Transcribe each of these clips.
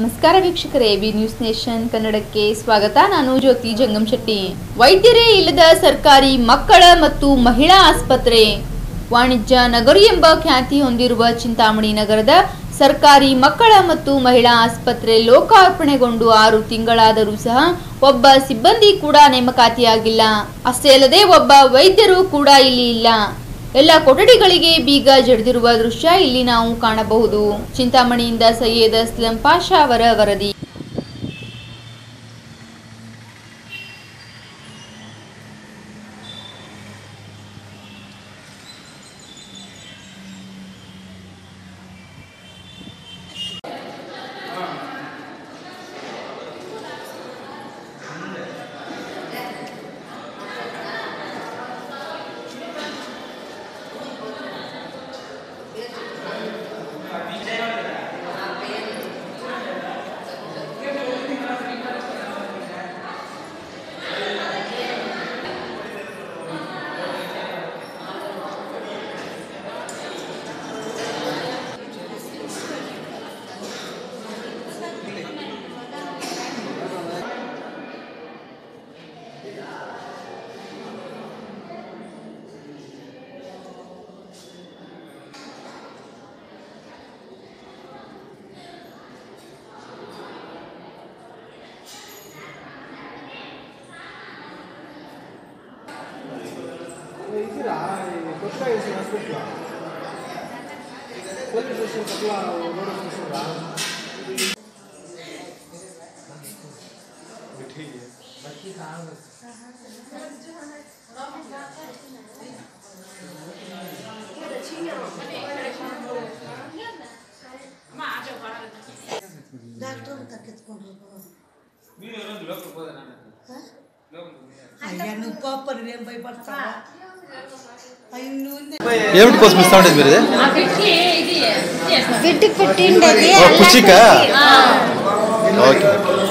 ನಮಸ್ಕಾರ ವೀಕ್ಷಕರೇ B news nation ಕನ್ನಡಕ್ಕೆ ಸ್ವಾಗತ ನಾನು ಜ್ಯೋತಿ ಜಂಗಮ್ ಶೆಟ್ಟಿ ವೈದ್ಯರೇ ಇಲ್ಲದ ಸರ್ಕಾರಿ ಮಕ್ಕಳ ಮತ್ತು ಮಹಿಳಾ ಆಸ್ಪತ್ರೆ ವಾಣಿಜ್ಯ ನಗರಿ ಎಂಬ ಖ್ಯಾತಿ ಹೊಂದಿರುವ ಚಿಂತಾಮಣಿ ನಗರದ ಸರ್ಕಾರಿ ಮಕ್ಕಳ ಮತ್ತು ಮಹಿಳಾ ಆಸ್ಪತ್ರೆ ಲೋಕಾರ್ಪಣೆಗೊಂಡು ಆರು ತಿಂಗಳಾದರೂ ಸಹ ಒಬ್ಬ ಸಿಬ್ಬಂದಿ ಕೂಡ ನೇಮಕಾತಿಯಾಗಿಲ್ಲ ಅಷ್ಟೇ ಅಲ್ಲದೆ ಒಬ್ಬ ವೈದ್ಯರು ಕೂಡ ಇಲ್ಲಿ ಇಲ್ಲ ಎಲ್ಲ ಕೊಠಡಿಗಳಿಗೆ ಬೀಗ ಜಡಿದಿರುವ ದೃಶ್ಯ ಇಲ್ಲಿ ನಾವು ಕಾಣಬಹುದು ಚಿಂತಾಮಣಿಯಿಂದ ಸೈಯದ್ ಅಸ್ಲಂ ಪಾಷಾ ಅವರ ವರದಿ ಇದ್ದೀರಾ ಕೊಟ್ಟ ಹಾಸ್ಪಿಟ್ಲ ಪೊಲೀಸ್ ಸ್ಟೇಷನ್ ಪಕ್ಕಲ ರೋಡ್ ಸ್ಟೇಷನ್ರಾ ಡಾಕ್ಟರ್ ಅಂತ ಕಿತ್ಕೊಂಡ್ರು ಅಯ್ಯ ನೀವು ಪಾಪರು ಏನ್ ಬೈ ಬರ್ತಾರ ಇನ್ನು ఏమిటి కోసం ఇస్తా ఉండేది మీరు ఇది? బిడ్డకు పుట్టిండేది ఓ, కుచికా ఓకే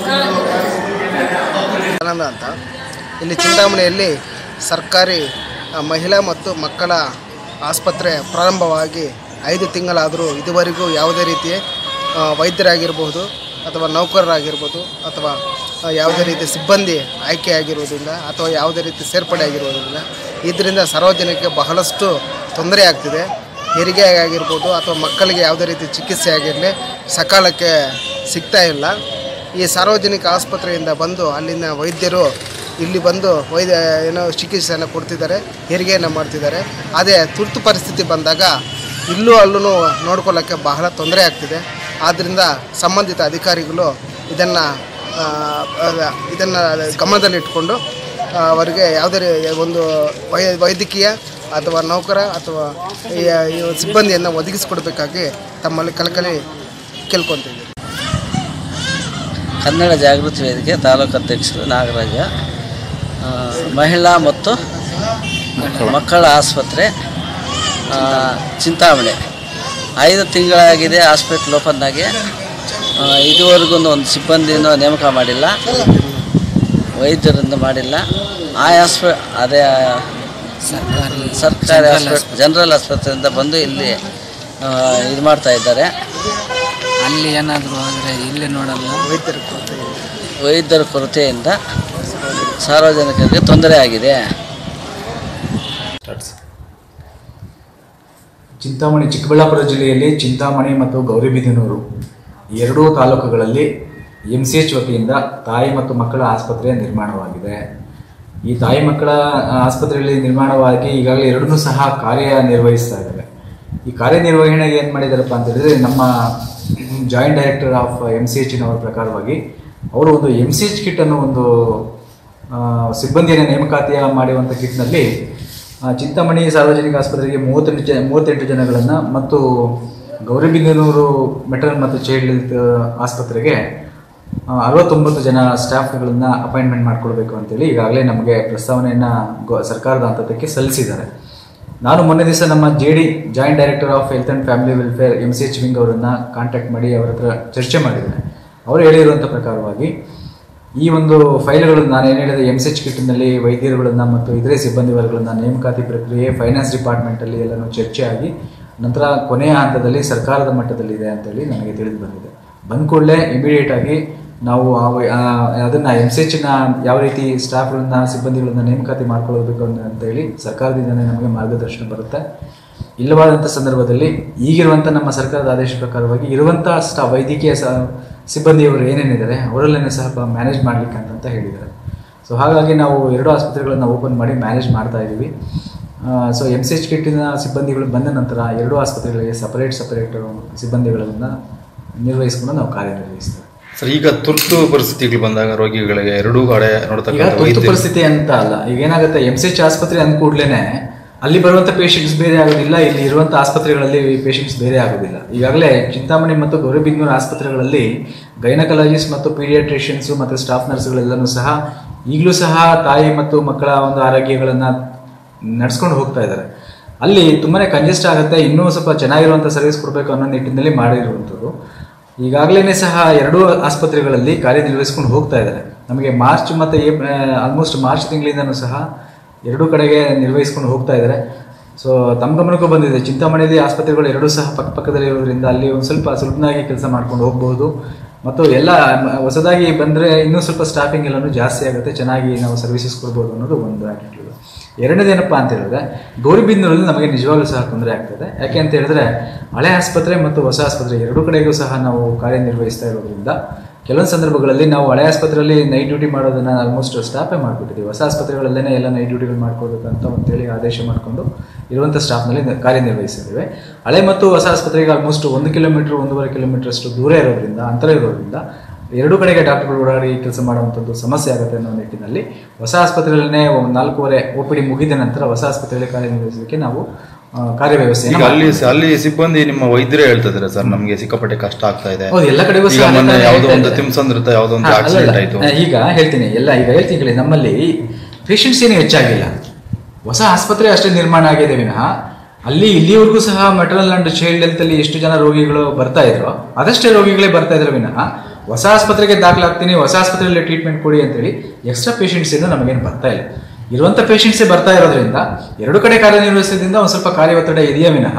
ಆನಂದ ಅಂತ ಇಲ್ಲಿ ಚಿಂತಾಮಣಿಯಲ್ಲಿ ಸರ್ಕಾರಿ ಆ, ಮಹಿಳಾ ಮತ್ತು ಮಕ್ಕಳ ಆಸ್ಪತ್ರೆ ಪ್ರಾರಂಭವಾಗಿ ಐದು ತಿಂಗಳಾದರೂ ಇದುವರೆಗೂ ಯಾವುದೇ ರೀತಿಯ ಆ, ವೈದ್ಯರಾಗಿರ್ಬೋದು ಅಥವಾ ನೌಕರರಾಗಿರ್ಬೋದು ಅಥವಾ ಆ, ಯಾವುದೇ ರೀತಿಯ ಸಿಬ್ಬಂದಿ ಆಯ್ಕೆ ಆಗಿರುವುದಿಲ್ಲ ಅಥವಾ ಯಾವುದೇ ರೀತಿ ಸೇರ್ಪಡೆ ಆಗಿರುವುದಿಲ್ಲ ಇದರಿಂದ ಸಾರ್ವಜನಿಕರಿಗೆ ಬಹಳಷ್ಟು ತೊಂದರೆ ಆಗ್ತಿದೆ ಹೆರಿಗೆ ಆಗಿರ್ಬೋದು ಅಥವಾ ಮಕ್ಕಳಿಗೆ ಯಾವುದೇ ರೀತಿ ಚಿಕಿತ್ಸೆ ಆಗಿರಲಿ ಸಕಾಲಕ್ಕೆ ಸಿಗ್ತಾ ಇಲ್ಲ ಈ ಸಾರ್ವಜನಿಕ ಆಸ್ಪತ್ರೆಯಿಂದ ಬಂದು ಅಲ್ಲಿನ ವೈದ್ಯರು ಇಲ್ಲಿ ಬಂದು ವೈದ್ಯ ಏನೋ ಚಿಕಿತ್ಸೆಯನ್ನು ಕೊಡ್ತಿದ್ದಾರೆ ಹೆರಿಗೆಯನ್ನು ಮಾಡ್ತಿದ್ದಾರೆ ಅದೇ ತುರ್ತು ಪರಿಸ್ಥಿತಿ ಬಂದಾಗ ಇಲ್ಲೂ ಅಲ್ಲೂ ನೋಡ್ಕೊಳ್ಳೋಕ್ಕೆ ಬಹಳ ತೊಂದರೆ ಆಗ್ತಿದೆ ಆದ್ದರಿಂದ ಸಂಬಂಧಿತ ಅಧಿಕಾರಿಗಳು ಇದನ್ನು ಇದನ್ನು ಗಮನದಲ್ಲಿಟ್ಕೊಂಡು ಆ, ಅವರಿಗೆ ಯಾವುದೇ ರೀ- ಒಂದು ವೈ ವೈದ್ಯಕೀಯ ಅಥವಾ ನೌಕರ ಅಥವಾ ಈ ಈ ಸಿಬ್ಬಂದಿಯನ್ನು ಒದಗಿಸಿಕೊಡ್ಬೇಕಾಗಿ ತಮ್ಮಲ್ಲಿ ಕಳಕಳಿ ಕೇಳ್ಕೊತಿದ್ದೀವಿ ಕನ್ನಡ ಜಾಗೃತಿ ವೇದಿಕೆ ತಾಲೂಕು ಅಧ್ಯಕ್ಷರು ನಾಗರಾಜ ಆ, ಮಹಿಳಾ ಮತ್ತು ಮಕ್ಕಳ ಆಸ್ಪತ್ರೆ ಆ, ಚಿಂತಾಮಣಿ ಐದು ತಿಂಗಳಾಗಿದೆ ಹಾಸ್ಪಿಟ್ಲ್ ಓಪನ್ ಆಗಿ ಆ, ಇದುವರೆಗೂ ಒಂದು ಸಿಬ್ಬಂದಿನೂ ನೇಮಕ ಮಾಡಿಲ್ಲ ವೈದ್ಯರಿಂದ ಮಾಡಿಲ್ಲ ಆ ಆಸ್ಪ ಅದೇ ಸರ್ಕಾರಿ ಆಸ್ಪತ್ರೆ ಜನರಲ್ ಆಸ್ಪತ್ರೆಯಿಂದ ಬಂದು ಇಲ್ಲಿ ಆ, ಇದು ಮಾಡ್ತಾ ಇದ್ದಾರೆ ಅಲ್ಲಿ ಏನಾದರೂ ಆದರೆ ಇಲ್ಲಿ ನೋಡಲ್ಲ ವೈದ್ಯರ ಕೊರತೆ ಇದೆ. ವೈದ್ಯರ ಕೊರತೆಯಿಂದ ಸಾರ್ವಜನಿಕರಿಗೆ ತೊಂದರೆ ಆಗಿದೆ ಚಿಂತಾಮಣಿ ಚಿಕ್ಕಬಳ್ಳಾಪುರ ಜಿಲ್ಲೆಯಲ್ಲಿ ಚಿಂತಾಮಣಿ ಮತ್ತು ಗೌರಿಬಿದನೂರು ಎರಡೂ ತಾಲೂಕುಗಳಲ್ಲಿ ಎಂ ಸಿ ಎಚ್ ವತಿಯಿಂದ ತಾಯಿ ಮತ್ತು ಮಕ್ಕಳ ಆಸ್ಪತ್ರೆ ನಿರ್ಮಾಣವಾಗಿದೆ ಈ ತಾಯಿ ಮಕ್ಕಳ ಆ, ಆಸ್ಪತ್ರೆಯಲ್ಲಿ ನಿರ್ಮಾಣವಾಗಿ ಈಗಾಗಲೇ ಎರಡನ್ನೂ ಸಹ ಕಾರ್ಯನಿರ್ವಹಿಸ್ತಾ ಇದ್ದಾರೆ ಈ ಕಾರ್ಯನಿರ್ವಹಣೆಗೆ ಏನು ಮಾಡಿದಾರಪ್ಪ ಅಂತ ಹೇಳಿದ್ರೆ ನಮ್ಮ joint director of M C ಎಚ್ನವರ ಪ್ರಕಾರವಾಗಿ ಅವರು ಒಂದು ಎಮ್ ಸಿ ಎಚ್ ಕಿಟ್ ಅನ್ನೋ ಒಂದು ಆ, ಸಿಬ್ಬಂದಿಯನ್ನು ನೇಮಕಾತಿಯ ಮಾಡುವಂಥ ಕಿಟ್ನಲ್ಲಿ ಆ, ಚಿಂತಾಮಣಿ ಸಾರ್ವಜನಿಕ ಆಸ್ಪತ್ರೆಗೆ ಮೂವತ್ತೆಂಟು ಜನ ಮೂವತ್ತೆಂಟು ಜನಗಳನ್ನು ಮತ್ತು ಗೌರಿಬಿದನೂರು ಮೆಟರ್ನಲ್ ಮತ್ತು ಚೈಲ್ಡ್ ಹೆಲ್ತ್ ಆಸ್ಪತ್ರೆಗೆ ಆ, ಅರವತ್ತೊಂಬತ್ತು ಜನ ಸ್ಟಾಫ್ಗಳನ್ನು ಅಪಾಯಿಂಟ್ಮೆಂಟ್ ಮಾಡ್ಕೊಳ್ಬೇಕು ಅಂತೇಳಿ ಈಗಾಗಲೇ ನಮಗೆ ಪ್ರಸ್ತಾವನೆಯನ್ನು ಗೊ- ಸರ್ಕಾರದ ಹಂತಕ್ಕೆ ಸಲ್ಲಿಸಿದ್ದಾರೆ ನಾನು ಮೊನ್ನೆ ದಿವಸ ನಮ್ಮ J D joint director of health and family welfare M C H wing ಅವರನ್ನು ಕಾಂಟ್ಯಾಕ್ಟ್ ಮಾಡಿ ಅವರ ಹತ್ರ ಚರ್ಚೆ ಮಾಡಿದ್ದೇನೆ ಅವರು ಹೇಳಿರುವಂಥ ಪ್ರಕಾರವಾಗಿ ಈ ಒಂದು ಫೈಲ್ಗಳನ್ನು ನಾನು ಏನು ಹೇಳಿದೆ ಎಮ್ ಸಿ ಎಚ್ ಕಿಟ್ನಲ್ಲಿ ವೈದ್ಯರುಗಳನ್ನು ಮತ್ತು ಇತರೆ ಸಿಬ್ಬಂದಿ ವರ್ಗಗಳನ್ನು ನೇಮಕಾತಿ ಪ್ರಕ್ರಿಯೆ ಫೈನಾನ್ಸ್ ಡಿಪಾರ್ಟ್ಮೆಂಟಲ್ಲಿ ಎಲ್ಲನೂ ಚರ್ಚೆ ಆಗಿ ನಂತರ ಕೊನೆಯ ಹಂತದಲ್ಲಿ ಸರ್ಕಾರದ ಮಟ್ಟದಲ್ಲಿದೆ ಅಂತೇಳಿ ನನಗೆ ತಿಳಿದು ಬಂದಿದೆ ಬಂದ ಕೂಡಲೇ ಇಮಿಡಿಯೇಟ್ ಆಗಿ ನಾವು ಆ- ಆ- ಅದನ್ನ ಎಮ್ ಸಿ ಎಚ್ನ ಯಾವ ರೀತಿ ಸ್ಟಾಫ್ಗಳನ್ನ ಸಿಬ್ಬಂದಿಗಳನ್ನ ನೇಮಕಾತಿ ಮಾಡ್ಕೊಳ್ಳೋದಕ್ಕೆ ಅಂತ ಹೇಳಿ ಸರ್ಕಾರದಿಂದನೇ ನಮಗೆ ಮಾರ್ಗದರ್ಶನ ಬರುತ್ತೆ ಇಲ್ಲವಾದಂಥ ಸಂದರ್ಭದಲ್ಲಿ ಈಗಿರುವಂಥ ನಮ್ಮ ಸರ್ಕಾರದ ಆದೇಶ ಪ್ರಕಾರವಾಗಿ ಇರುವಂಥ ಸ್ಟಾ ವೈದ್ಯಕೀಯ ಸ ಸಿಬ್ಬಂದಿಯವರು ಏನೇನಿದ್ದಾರೆ ಅವರಲ್ಲೇ ಸಹ ಮ್ಯಾನೇಜ್ ಮಾಡ್ಲಿಕ್ಕೆ ಅಂತಂತ ಹೇಳಿದ್ದಾರೆ ಸೊ ಹಾಗಾಗಿ ನಾವು ಎರಡು ಆಸ್ಪತ್ರೆಗಳನ್ನು ಓಪನ್ ಮಾಡಿ ಮ್ಯಾನೇಜ್ ಮಾಡ್ತಾ ಇದ್ದೀವಿ ಸೊ ಎಮ್ ಸಿ ಎಚ್ ಕಿಟ್ಟಿನ ಸಿಬ್ಬಂದಿಗಳು ಬಂದ ನಂತರ ಎರಡು ಆಸ್ಪತ್ರೆಗಳಿಗೆ ಸಪರೇಟ್ ಸಪರೇಟ್ ಸಿಬ್ಬಂದಿಗಳನ್ನು ನಿರ್ವಹಿಸ್ಕೊಂಡು ನಾವು ಕಾರ್ಯನಿರ್ವಹಿಸ್ತೇವೆ ಸರ್ ಈಗ ತುರ್ತು ಪರಿಸ್ಥಿತಿಗಳು ಬಂದಾಗ ರೋಗಿಗಳಿಗೆ ಎರಡೂ ಕಡೆ ಈಗ ನೋಡ್ತಕ್ಕಂಥ ತುರ್ತು ವೈದ್ಯರು ಪರಿಸ್ಥಿತಿ ಅಂತ ಅಲ್ಲ ಈಗ ಏನಾಗುತ್ತೆ ಎಮ್ ಸಿ ಎಚ್ ಆಸ್ಪತ್ರೆ ಅಂದ ಕೂಡಲೇ ಅಲ್ಲಿ ಬರುವಂಥ ಪೇಷಂಟ್ಸ್ ಬೇರೆ ಆಗೋದಿಲ್ಲ ಇಲ್ಲಿ ಇರುವಂಥ ಆಸ್ಪತ್ರೆಗಳಲ್ಲಿ ಪೇಷಂಟ್ಸ್ ಬೇರೆ ಆಗೋದಿಲ್ಲ ಈಗಾಗಲೇ ಚಿಂತಾಮಣಿ ಮತ್ತು ಗೌರಿಬಿದನೂರು ಆಸ್ಪತ್ರೆಗಳಲ್ಲಿ ಗೈನಕಾಲಜಿಸ್ಟ್ ಮತ್ತು ಪೀಡಿಯಾಟ್ರಿಷಿಯನ್ಸು ಮತ್ತು ಸ್ಟಾಫ್ ನರ್ಸ್ಗಳೆಲ್ಲನೂ ಸಹ ಈಗಲೂ ಸಹ ತಾಯಿ ಮತ್ತು ಮಕ್ಕಳ ಒಂದು ಆರೋಗ್ಯಗಳನ್ನು ನಡ್ಸ್ಕೊಂಡು ಹೋಗ್ತಾ ಇದ್ದಾರೆ ಅಲ್ಲಿ ತುಂಬಾ ಕಂಜೆಸ್ಟ್ ಆಗುತ್ತೆ ಇನ್ನೂ ಸ್ವಲ್ಪ ಚೆನ್ನಾಗಿರುವಂಥ ಸರ್ವಿಸ್ ಕೊಡಬೇಕು ಅನ್ನೋ ನಿಟ್ಟಿನಲ್ಲಿ ಮಾಡಿರುವಂಥದ್ದು ಈಗಾಗಲೇ ಸಹ ಎರಡೂ ಆಸ್ಪತ್ರೆಗಳಲ್ಲಿ ಕಾರ್ಯನಿರ್ವಹಿಸ್ಕೊಂಡು ಹೋಗ್ತಾ ಇದ್ದಾರೆ ನಮಗೆ ಮಾರ್ಚ್ ಮತ್ತು ಆಲ್ಮೋಸ್ಟ್ ಮಾರ್ಚ್ ತಿಂಗಳಿಂದನೂ ಸಹ ಎರಡೂ ಕಡೆಗೆ ನಿರ್ವಹಿಸ್ಕೊಂಡು ಹೋಗ್ತಾ ಇದ್ದಾರೆ ಸೊ ತಮ್ಮ ಗಮನಕ್ಕೂ ಬಂದಿದೆ ಚಿಂತಾಮಣಿಯಲ್ಲಿ ಆಸ್ಪತ್ರೆಗಳು ಎರಡೂ ಸಹ ಪಕ್ಕ ಪಕ್ಕದಲ್ಲಿ ಇರೋದ್ರಿಂದ ಅಲ್ಲಿ ಒಂದು ಸ್ವಲ್ಪ ಸುಲಭನಾಗಿ ಕೆಲಸ ಮಾಡ್ಕೊಂಡು ಹೋಗ್ಬೋದು ಮತ್ತು ಎಲ್ಲ ಮ- ಹೊಸದಾಗಿ ಬಂದರೆ ಇನ್ನೂ ಸ್ವಲ್ಪ ಸ್ಟಾಫಿಂಗ್ ಎಲ್ಲನೂ ಜಾಸ್ತಿ ಆಗುತ್ತೆ ಚೆನ್ನಾಗಿ ನಾವು ಸರ್ವಿಸಸ್ ಕೊಡ್ಬೋದು ಅನ್ನೋದು ಒಂದು ಆ್ಯಟಿಟ್ಯೂಡ್ ಎರಡನೇದೇನಪ್ಪ ಅಂತ ಹೇಳಿದ್ರೆ ಗೌರಿಬಿದನೂರಲ್ಲಿ ನಮಗೆ ನಿಜವಾಗ್ಲೂ ಸಹ ತೊಂದರೆ ಆಗ್ತದೆ ಯಾಕೆ ಅಂತ ಹೇಳಿದ್ರೆ ಹಳೆ ಆಸ್ಪತ್ರೆ ಮತ್ತು ಹೊಸ ಆಸ್ಪತ್ರೆ ಎರಡೂ ಕಡೆಗೂ ಸಹ ನಾವು ಕಾರ್ಯನಿರ್ವಹಿಸ್ತಾ ಇರೋದ್ರಿಂದ ಕೆಲವೊಂದು ಸಂದರ್ಭಗಳಲ್ಲಿ ನಾವು ಹಳೆ ಆಸ್ಪತ್ರೆಯಲ್ಲಿ ನೈಟ್ ಡ್ಯೂಟಿ ಮಾಡೋದನ್ನ ಆಲ್ಮೋಸ್ಟ್ ಸ್ಟಾಪೇ ಮಾಡಿಬಿಟ್ಟಿದ್ದೀವಿ ಹೊಸ ಆಸ್ಪತ್ರೆಗಳಲ್ಲೇ ಎಲ್ಲ ನೈಟ್ ಡ್ಯೂಟಿಗಳು ಮಾಡ್ಕೋಬೇಕಂತ ಅಂತೇಳಿ ಆದೇಶ ಮಾಡಿಕೊಂಡು ಇರುವಂಥ ಸ್ಟಾಫ್ನಲ್ಲಿ ನ- ಕಾರ್ಯನಿರ್ವಹಿಸಿದ್ದೇವೆ ಹಳೆ ಮತ್ತು ಹೊಸ ಆಸ್ಪತ್ರೆಗೆ ಆಲ್ಮೋಸ್ಟ್ ಒಂದು ಕಿಲೋಮೀಟರ್ ಒಂದೂವರೆ ಕಿಲೋಮೀಟರ್ ಅಷ್ಟು ದೂರ ಇರೋದ್ರಿಂದ ಅಂತರ ಇರೋದ್ರಿಂದ ಎರಡೂ ಕಡೆಗೆ ಡಾಕ್ಟರ್ಗಳು ಓಡಾಡಿ ಕೆಲಸ ಮಾಡುವಂಥದ್ದು ಸಮಸ್ಯೆ ಆಗುತ್ತೆ ಅನ್ನೋ ನಿಟ್ಟಿನಲ್ಲಿ ಹೊಸ ಆಸ್ಪತ್ರೆಯಲ್ಲೇ ಒಂದು ನಾಲ್ಕೂವರೆ ಒ ಪಿ ಡಿ ಮುಗಿದ ನಂತರ ಹೊಸ ಆಸ್ಪತ್ರೆಯಲ್ಲಿ ಕಾರ್ಯನಿರ್ವಹಿಸಲಿಕ್ಕೆ ನಾವು ಆ, ಕಾರ್ಯವ್ಯವಸ್ಥೆಯನ್ನು ಈಗ ಅಲ್ಲಿ ಮಾಡ್ಕೊಂಡಿದ್ದೀವಿ. ಅಲ್ಲಿ ಸಿಬ್ಬಂದಿ ನಿಮ್ಮ ವೈದ್ಯರೇ ಹೇಳ್ತಿದ್ದಾರೆ ಸರ್ ನಮಗೆ ಸಿಕ್ಕಾಪಟ್ಟೆ ಕಷ್ಟ ಆಗ್ತಾ ಇದೆ ಹೌದು, ಎಲ್ಲ ಕಡೆಗೂ ಈಗ ಸಹ ಮೊನ್ನೆ ಅದೇ ಯಾವುದೋ ಹೇಳ್ತಾ ಒಂದು ಇದ್ದಾರೆ. ತಿಮ್ಸಂದ್ರತ ಯಾವುದೋ ಒಂದು ಹಾ, ಆಕ್ಸಿಡೆಂಟ್ ಅಲ್ಲಲ್ಲ. ಆಯ್ತು ಆ, ಈಗ ಹೇಳ್ತೀನಿ ಎಲ್ಲ ಈಗ ಹೇಳ್ತೀನಿ ಕೇಳಿ ನಮ್ಮಲ್ಲಿ ಪೇಷಂಟ್ಸ್ ಏನು ಹೆಚ್ಚಾಗಿಲ್ಲ ಹೊಸ ಆಸ್ಪತ್ರೆ ಅಷ್ಟೇ ನಿರ್ಮಾಣ ಆಗಿದೆ ವಿನಃ ಅಲ್ಲಿ ಇಲ್ಲಿವರೆಗೂ ಸಹ ಮೆಟರಲ್ ಅಂಡ್ ಚೈಲ್ಡ್ ಹೆಲ್ತ್ ಅಲ್ಲಿ ಎಷ್ಟು ಜನ ರೋಗಿಗಳು ಬರ್ತಾ ಇದ್ರು ಅದಷ್ಟೇ ರೋಗಿಗಳೇ ಬರ್ತಾ ಇದ್ರು ವಿನಃ ಹೊಸ ಆಸ್ಪತ್ರೆಗೆ ದಾಖಲಾಗ್ತೀನಿ ಹೊಸ ಆಸ್ಪತ್ರೆಯಲ್ಲಿ ಟ್ರೀಟ್ಮೆಂಟ್ ಕೊಡಿ ಅಂತೇಳಿ ಎಕ್ಸ್ಟ್ರಾ ಪೇಷಂಟ್ಸ್ ಇಂದ ನಮಗೇನು ಬರ್ತಾ ಇಲ್ಲ ಇರುವಂತ ಪೇಷಂಟ್ಸೇ ಬರ್ತಾ ಇರೋದ್ರಿಂದ ಎರಡು ಕಡೆ ಕಾರ್ಯನಿರ್ವಹಿಸೋದ್ರಿಂದ ಒಂದು ಸ್ವಲ್ಪ ಕಾರ್ಯ ಒತ್ತಡ ಇದೆಯೇ ವಿನಃ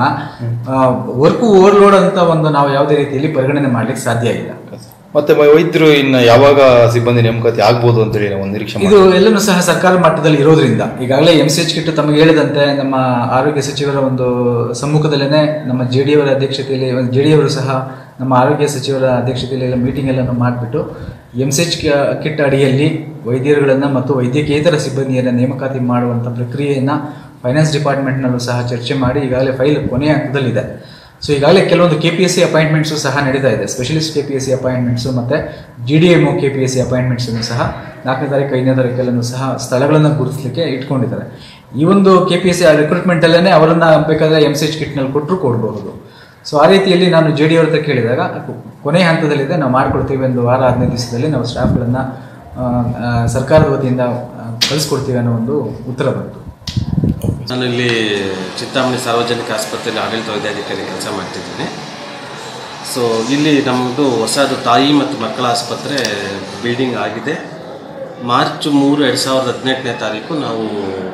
ವರ್ಕು ಓವರ್ಲೋಡ್ ಅಂತ ಒಂದು ನಾವು ಯಾವುದೇ ರೀತಿಯಲ್ಲಿ ಪರಿಗಣನೆ ಮಾಡ್ಲಿಕ್ಕೆ ಸಾಧ್ಯ ಇಲ್ಲ ಮತ್ತೆ ವೈ- ವೈದ್ಯರು ಇನ್ನು ಯಾವಾಗ ಸಿಬ್ಬಂದಿ ನೇಮಕಾತಿ ಆಗ್ಬೋದು ಅಂತೇಳಿ ನಾವು ಒಂದು ನಿರೀಕ್ಷೆ ಇದು ಮಾಡ್ತೀವಿ. ಎಲ್ಲನೂ ಸಹ ಸರ್ಕಾರ ಮಟ್ಟದಲ್ಲಿ ಇರೋದ್ರಿಂದ ಈಗಾಗಲೇ ಎಂ ಸಿ ಎಚ್ ಕಿಟ್ ತಮಗೆ ಹೇಳಿದಂತೆ ನಮ್ಮ ಆರೋಗ್ಯ ಸಚಿವರ ಒಂದು ಸಮ್ಮುಖದಲ್ಲೇ ನಮ್ಮ ಜೆ ಡಿ ಅವರ ಅಧ್ಯಕ್ಷತೆಯಲ್ಲಿ ಜೆ ಡಿ ಅವರು ಸಹ ನಮ್ಮ ಆರೋಗ್ಯ ಸಚಿವರ ಅಧ್ಯಕ್ಷತೆಯಲ್ಲಿ ಎಲ್ಲ ಮೀಟಿಂಗ್ ಎಲ್ಲ ಮಾಡಿಬಿಟ್ಟು ಎಂ ಸಿ ಎಚ್ ಕಿಟ್ ಅಡಿಯಲ್ಲಿ ವೈದ್ಯರುಗಳನ್ನು ಮತ್ತು ವೈದ್ಯಕೇತರ ಸಿಬ್ಬಂದಿಯನ್ನು ನೇಮಕಾತಿ ಮಾಡುವಂಥ ಪ್ರಕ್ರಿಯೆಯನ್ನು ಫೈನಾನ್ಸ್ ಡಿಪಾರ್ಟ್ಮೆಂಟ್ನಲ್ಲೂ ಸಹ ಚರ್ಚೆ ಮಾಡಿ ಈಗಾಗಲೇ ಫೈಲ್ ಕೊನೆಯ ಹಂತದಲ್ಲಿದೆ ಸೊ ಈಗಾಗಲೇ ಕೆಲವೊಂದು K P S C appointments ಸಹ ನಡೀತಾ ಇದೆ specialist K P S C appointments ಮತ್ತು G D M O K P S C ಅಪಾಯಿಂಟ್ಮೆಂಟ್ಸನ್ನು ಸಹ ನಾಲ್ಕನೇ ತಾರೀಕು ಐದನೇ ತಾರೀಕಲ್ಲೂ ಸಹ ಸ್ಥಳಗಳನ್ನು ಗುರುತಿಸಲಿಕ್ಕೆ ಇಟ್ಕೊಂಡಿದ್ದಾರೆ ಈ ಒಂದು ಕೆ ಪಿ ಎಸ್ ಸಿ ರಿಕ್ರೂಟ್ಮೆಂಟಲ್ಲೇ ಅವರನ್ನು ಬೇಕಾದರೆ ಎಮ್ ಸಿ ಎಚ್ ಕಿಟ್ನಲ್ಲಿ ಕೊಟ್ಟರು ಕೊಡಬಹುದು ಸೊ ಆ ರೀತಿಯಲ್ಲಿ ನಾನು ಜೆ ಡಿ ಅವ್ರ ಹತ್ರ ಕೇಳಿದಾಗ ಕೊನೆಯ ಹಂತದಲ್ಲಿದೆ ನಾವು ಮಾಡ್ಕೊಡ್ತೀವಿ ಒಂದು ವಾರ ಹದಿನೈದು ದಿವಸದಲ್ಲಿ ನಾವು ಸ್ಟಾಫ್ಗಳನ್ನು ಸರ್ಕಾರದ ವತಿಯಿಂದ ಆ, ಕಳಿಸ್ಕೊಡ್ತೀವಿ ಅನ್ನೋ ಒಂದು ಉತ್ತರ ಬಂತು ನಾನು ಇಲ್ಲಿ ಚಿಂತಾಮಣಿ ಸಾರ್ವಜನಿಕ ಆಸ್ಪತ್ರೆಯಲ್ಲಿ ಆಡಳಿತ ವೈದ್ಯಾಧಿಕಾರಿ ಕೆಲಸ ಮಾಡ್ತಿದ್ದೀನಿ ಸೊ ಇಲ್ಲಿ ನಮ್ಮದು ಹೊಸದು ತಾಯಿ ಮತ್ತು ಮಕ್ಕಳ ಆಸ್ಪತ್ರೆ ಬಿಲ್ಡಿಂಗ್ ಆಗಿದೆ ಮಾರ್ಚ್ ಮೂರು ಎರಡು ಸಾವಿರದ ಹದಿನೆಂಟನೇ ತಾರೀಕು ನಾವು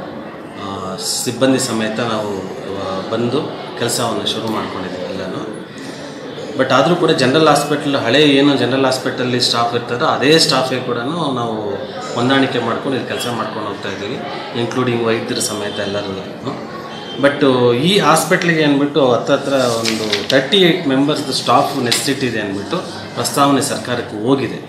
ಆ, ಸಿಬ್ಬಂದಿ ಸಮೇತ ನಾವು ಆ, ಬಂದು ಕೆಲಸವನ್ನು ಶುರು ಮಾಡ್ಕೊಂಡಿದ್ದೀವಿ ಎಲ್ಲನೂ ಬಟ್ ಆದರೂ ಕೂಡ ಜನರಲ್ ಹಾಸ್ಪಿಟಲ್ ಹಳೆ ಏನು ಜನರಲ್ ಹಾಸ್ಪಿಟಲ್ಲಿ ಸ್ಟಾಫ್ ಇರ್ತದೋ ಅದೇ ಸ್ಟಾಫೇ ಕೂಡ ನಾವು ಹೊಂದಾಣಿಕೆ ಮಾಡ್ಕೊಂಡು ಇಲ್ಲಿ ಕೆಲಸ ಮಾಡ್ಕೊಂಡು ಹೋಗ್ತಾ ಇದ್ದೀವಿ ಇನ್ಕ್ಲೂಡಿಂಗ್ ವೈದ್ಯರ ಸಮೇತ ಎಲ್ಲರೂ ಬಟ್ ಈ ಹಾಸ್ಪಿಟ್ಲಿಗೆ ಅಂದ್ಬಿಟ್ಟು ಹತ್ತತ್ರ ಒಂದು ತರ್ಟಿ ಏಯ್ಟ್ ಮೆಂಬರ್ಸ್ದು ಸ್ಟಾಫ್ ನೆಸಿಟಿ ಇದೆ ಅಂದ್ಬಿಟ್ಟು ಪ್ರಸ್ತಾವನೆ ಸರ್ಕಾರಕ್ಕೆ ಹೋಗಿದೆ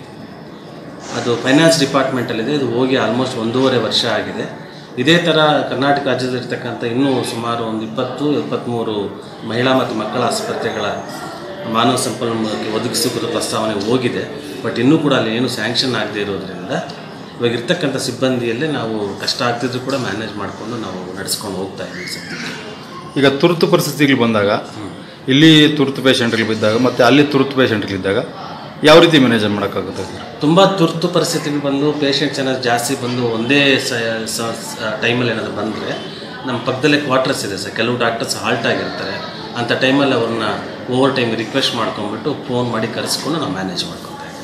ಅದು ಫೈನಾನ್ಸ್ ಡಿಪಾರ್ಟ್ಮೆಂಟಲ್ಲಿದೆ ಇದು ಹೋಗಿ ಆಲ್ಮೋಸ್ಟ್ ಒಂದೂವರೆ ವರ್ಷ ಆಗಿದೆ ಇದೇ ಥರ ಕರ್ನಾಟಕ ರಾಜ್ಯದಲ್ಲಿರ್ತಕ್ಕಂಥ ಇನ್ನೂ ಸುಮಾರು ಒಂದು ಇಪ್ಪತ್ತು ಇಪ್ಪತ್ತ್ಮೂರು ಮಹಿಳಾ ಮತ್ತು ಮಕ್ಕಳ ಆಸ್ಪತ್ರೆಗಳ ಮಾನವ ಸಂಪನ್ಮೂಲಕ್ಕೆ ಒದಗಿಸಿಕೊಳ್ಳೋ ಪ್ರಸ್ತಾವನೆ ಹೋಗಿದೆ ಬಟ್ ಇನ್ನೂ ಕೂಡ ಅಲ್ಲಿ ಏನು ಸ್ಯಾಂಕ್ಷನ್ ಆಗದೇ ಇರೋದ್ರಿಂದ ಇವಾಗ ಇರ್ತಕ್ಕಂಥ ಸಿಬ್ಬಂದಿಯಲ್ಲೇ ನಾವು ಕಷ್ಟ ಆಗ್ತಿದ್ರು ಕೂಡ ಮ್ಯಾನೇಜ್ ಮಾಡಿಕೊಂಡು ನಾವು ನಡೆಸ್ಕೊಂಡು ಹೋಗ್ತಾ ಇದ್ದೀವಿ ಸದ್ಯಕ್ಕೆ ಈಗ ತುರ್ತು ಪರಿಸ್ಥಿತಿಗಳು ಬಂದಾಗ ಇಲ್ಲಿ ತುರ್ತು ಪೇಷಂಟ್ಗಳು ಬಿದ್ದಾಗ ಮತ್ತೆ ಅಲ್ಲಿ ತುರ್ತು ಪೇಷಂಟ್ಗಳಿದ್ದಾಗ ಯಾವ ರೀತಿ ಮ್ಯಾನೇಜ್ ಮಾಡೋಕ್ಕಾಗುತ್ತೆ ಸರ್ ತುಂಬ ತುರ್ತು ಪರಿಸ್ಥಿತಿಗಳು ಬಂದು ಪೇಷಂಟ್ಸ್ ಏನಾದ್ರು ಜಾಸ್ತಿ ಬಂದು ಒಂದೇ ಸ ಟೈಮಲ್ಲಿ ಏನಾದರೂ ಬಂದರೆ ನಮ್ಮ ಪಕ್ಕದಲ್ಲೇ ಕ್ವಾರ್ಟರ್ಸ್ ಇದೆ ಸರ್ ಕೆಲವು ಡಾಕ್ಟರ್ಸ್ ಹಾಲ್ಟ್ ಆಗಿರ್ತಾರೆ ಅಂಥ ಟೈಮಲ್ಲಿ ಅವ್ರನ್ನ ಓವರ್ ಟೈಮ್ ರಿಕ್ವೆಸ್ಟ್ ಮಾಡ್ಕೊಂಡ್ಬಿಟ್ಟು ಫೋನ್ ಮಾಡಿ ಕರೆಸ್ಕೊಂಡು ನಾವು ಮ್ಯಾನೇಜ್ ಮಾಡ್ಕೊತಾ ಇದ್ದೀವಿ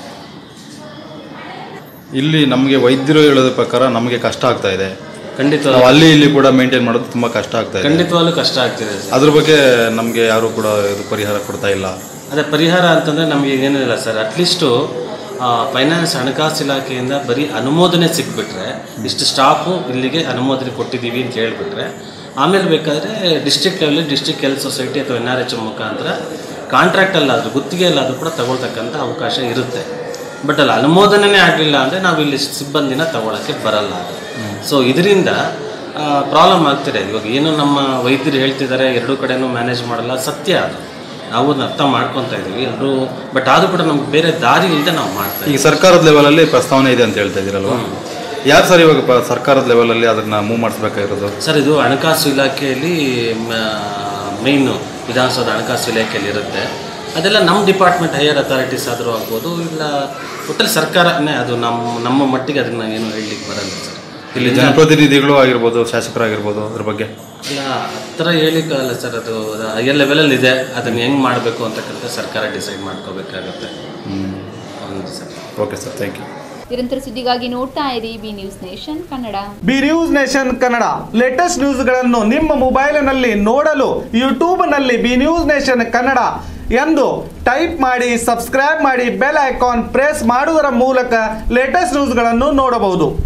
ಇಲ್ಲಿ ನಮಗೆ ವೈದ್ಯರು ಹೇಳೋದ್ರ ಪ್ರಕಾರ ನಮಗೆ ಕಷ್ಟ ಆಗ್ತಾ ಇದೆ ಖಂಡಿತ ನಾವು ಅಲ್ಲಿ ಇಲ್ಲಿ ಕೂಡ ಮೇಂಟೈನ್ ಮಾಡೋದು ತುಂಬಾ ಕಷ್ಟ ಆಗ್ತಾ ಇದೆ ಖಂಡಿತವಾಗ್ಲೂ ಕಷ್ಟ ಆಗ್ತಿದೆ ಸರ್ ಅದ್ರ ಬಗ್ಗೆ ನಮಗೆ ಯಾರು ಕೂಡ ಇದು ಪರಿಹಾರ ಕೊಡ್ತಾ ಇಲ್ಲ ಅದೇ ಪರಿಹಾರ ಅಂತಂದರೆ ನಮಗೆ ಏನಿಲ್ಲ ಸರ್ ಅಟ್ಲೀಸ್ಟು ಫೈನಾನ್ಸ್ ಹಣಕಾಸು ಇಲಾಖೆಯಿಂದ ಬರೀ ಅನುಮೋದನೆ ಸಿಕ್ಬಿಟ್ರೆ ಇಷ್ಟು ಸ್ಟಾಫು ಇಲ್ಲಿಗೆ ಅನುಮೋದನೆ ಕೊಟ್ಟಿದ್ದೀವಿ ಅಂತ ಹೇಳಿಬಿಟ್ರೆ ಆಮೇಲೆ ಬೇಕಾದರೆ district level district health society ಅಥವಾ ಎನ್ ಆರ್ ಎಚ್ ಮುಖಾಂತರ ಕಾಂಟ್ರಾಕ್ಟಲ್ಲಾದರೂ ಗುತ್ತಿಗೆಯಲ್ಲಾದರೂ ಕೂಡ ತಗೊಳ್ತಕ್ಕಂಥ ಅವಕಾಶ ಇರುತ್ತೆ ಬಟ್ ಅಲ್ಲಿ ಅನುಮೋದನೆ ಆಗಲಿಲ್ಲ ಅಂದರೆ ನಾವು ಇಲ್ಲಿ ಸಿಬ್ಬಂದಿನ ತಗೊಳ್ಳೋಕ್ಕೆ ಬರಲ್ಲ ಸೊ ಇದರಿಂದ ಪ್ರಾಬ್ಲಮ್ ಆಗ್ತಿದೆ ಇವಾಗ ಏನು ನಮ್ಮ ವೈದ್ಯರು ಹೇಳ್ತಿದ್ದಾರೆ ಎರಡೂ ಕಡೆನೂ ಮ್ಯಾನೇಜ್ ಮಾಡಲ್ಲ ಸತ್ಯ ಅದು ನಾವು ಅದನ್ನ ಅರ್ಥ ಮಾಡ್ಕೊತಾ ಇದ್ದೀವಿ ಎಲ್ಲರೂ ಬಟ್ ಆದರೂ ಕೂಡ ನಮ್ಗೆ ಬೇರೆ ದಾರಿ ಇಲ್ಲದೆ ನಾವು ಮಾಡ್ತಾ ಈಗ ಇದ್ದೀವಿ ಸರ್ಕಾರದ ಲೆವೆಲಲ್ಲಿ ಪ್ರಸ್ತಾವನೆ ಇದೆ ಅಂತ ಹೇಳ್ತಾ ಇದ್ದೀರಲ್ವಾ ಯಾರು ಸರ್ ಇವಾಗ ಪ- ಸರ್ಕಾರದ ಲೆವೆಲಲ್ಲಿ ಅದನ್ನ ಮೂವ್ ಮಾಡಿಸ್ಬೇಕಾಗಿರೋದು ಸರ್ ಇದು ಹಣಕಾಸು ಇಲಾಖೆಯಲ್ಲಿ ಮೇಯ್ನು ವಿಧಾನಸೌಧ ಹಣಕಾಸು ಇಲಾಖೆಯಲ್ಲಿ ಇರುತ್ತೆ ಅದೆಲ್ಲ ನಮ್ಮ ಡಿಪಾರ್ಟ್ಮೆಂಟ್ ಹೈಯರ್ ಅಥಾರಿಟೀಸ್ ಆದರೂ ಆಗ್ಬೋದು ಇಲ್ಲ ಒಟ್ಟಲ್ಲಿ ಸರ್ಕಾರನೇ ಅದು ನಮ್ಮ ನಮ್ಮ ಮಟ್ಟಿಗೆ ಅದನ್ನ ಏನು ಹೇಳಲಿಕ್ಕೆ ಬರಲ್ಲ ಸರ್ ಇಲ್ಲಿ ಇಲ್ಲಿ ಜನಪ್ರತಿನಿಧಿಗಳು ಆಗಿರ್ಬೋದು ಶಾಸಕರಾಗಿರ್ಬೋದು ಅದ್ರ ಬಗ್ಗೆ ಇಲ್ಲ ಹತ್ರ ಹೇಳಿಕ್ಕಲ್ಲ ಸರ್ ಅದು ಹೈಯರ್ ಲೆವೆಲಲ್ಲಿ ಇದೆ ಅದನ್ನು ಹೆಂಗೆ ಮಾಡಬೇಕು ಅಂತಕ್ಕಂಥ ಸರ್ಕಾರ ಡಿಸೈಡ್ ಮಾಡ್ಕೋಬೇಕಾಗುತ್ತೆ ಹೌದು sir okay sir thank you ನಿರಂತರ ಸುದ್ದಿಗಾಗಿ ನೋಡ್ತಾ ಇರಿ B news nation Kannada B news nation Kannada latest ನ್ಯೂಸ್ಗಳನ್ನು ನಿಮ್ಮ ಮೊಬೈಲಿನಲ್ಲಿ ನೋಡಲು ಯೂಟ್ಯೂಬ್ನಲ್ಲಿ ಬಿ ನ್ಯೂಸ್ ನೇಷನ್ ಕನ್ನಡ ಎಂದು ಟೈಪ್ ಮಾಡಿ ಸಬ್ಸ್ಕ್ರೈಬ್ ಮಾಡಿ ಬೆಲ್ ಐಕಾನ್ ಪ್ರೆಸ್ ಮಾಡುವುದರ ಮೂಲಕ ಲೇಟೆಸ್ಟ್ ನ್ಯೂಸ್ಗಳನ್ನು ನೋಡಬಹುದು